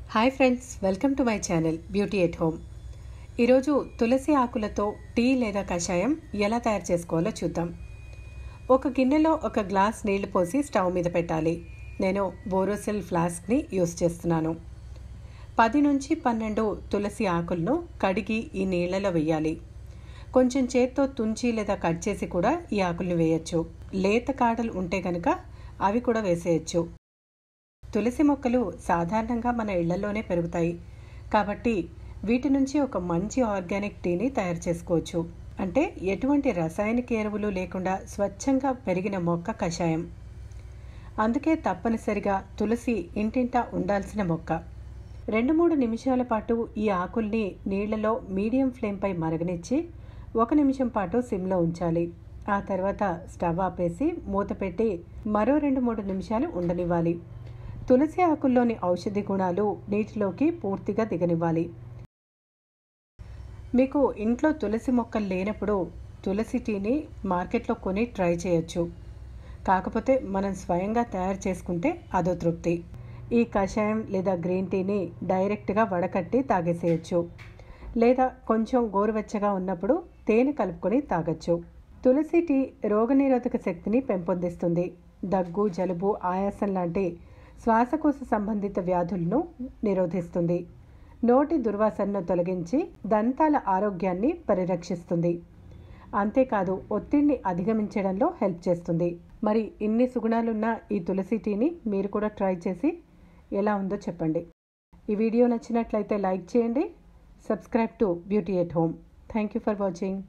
hi friends welcome to my channel beauty at home ఈరోజు తులసి ఆకులతో టీ లేదా కషాయం ఎలా తయారు చేసుకోవాలో చూద్దాం ఒక గిన్నెలో ఒక గ్లాస్ నీళ్లు పోసి స్టవ్ మీద పెట్టాలి నేను బోరోసిల్ ఫ్లాస్క్ని యూస్ చేస్తున్నాను పది నుంచి పన్నెండు తులసి ఆకులను కడిగి ఈ నీళ్లలో వేయాలి కొంచెం చేత్తో తుంచి లేదా కట్ చేసి కూడా ఈ ఆకుల్ని వేయచ్చు లేత కాడలు ఉంటే కనుక అవి కూడా వేసేయచ్చు తులసి మొక్కలు సాధారణంగా మన ఇళ్లలోనే పెరుగుతాయి కాబట్టి వీటి నుంచి ఒక మంచి ఆర్గానిక్ టీని తయారు చేసుకోవచ్చు అంటే ఎటువంటి రసాయనిక ఎరువులు లేకుండా స్వచ్ఛంగా పెరిగిన మొక్క కషాయం అందుకే తప్పనిసరిగా తులసి ఇంటింటా ఉండాల్సిన మొక్క రెండు మూడు నిమిషాల పాటు ఈ ఆకుల్ని నీళ్లలో మీడియం ఫ్లేమ్పై మరగనిచ్చి ఒక నిమిషం పాటు సిమ్లో ఉంచాలి ఆ తర్వాత స్టవ్ ఆపేసి మూత పెట్టి మరో రెండు మూడు నిమిషాలు ఉండనివ్వాలి తులసి ఆకుల్లోని ఔషధి గుణాలు నీటిలోకి పూర్తిగా దిగనివ్వాలి మీకు ఇంట్లో తులసి మొక్కలు లేనప్పుడు తులసి టీని మార్కెట్లో కొని ట్రై చేయొచ్చు కాకపోతే మనం స్వయంగా తయారు చేసుకుంటే అదో తృప్తి ఈ కషాయం లేదా గ్రీన్ టీని డైరెక్ట్గా వడకట్టి తాగేసేయచ్చు లేదా కొంచెం గోరువెచ్చగా ఉన్నప్పుడు తేనె కలుపుకొని తాగొచ్చు తులసి టీ రోగనిరోధక శక్తిని పెంపొందిస్తుంది దగ్గు జలుబు ఆయాసం లాంటి శ్వాసకోశ సంబంధిత వ్యాధులను నిరోధిస్తుంది నోటి దుర్వాసనను తొలగించి దంతాల ఆరోగ్యాన్ని పరిరక్షిస్తుంది అంతేకాదు ఒత్తిడిని అధిగమించడంలో హెల్ప్ చేస్తుంది మరి ఇన్ని సుగుణాలున్న ఈ తులసి టీని మీరు కూడా ట్రై చేసి ఎలా ఉందో చెప్పండి ఈ వీడియో నచ్చినట్లయితే లైక్ చేయండి subscribe to beauty at home thank you for watching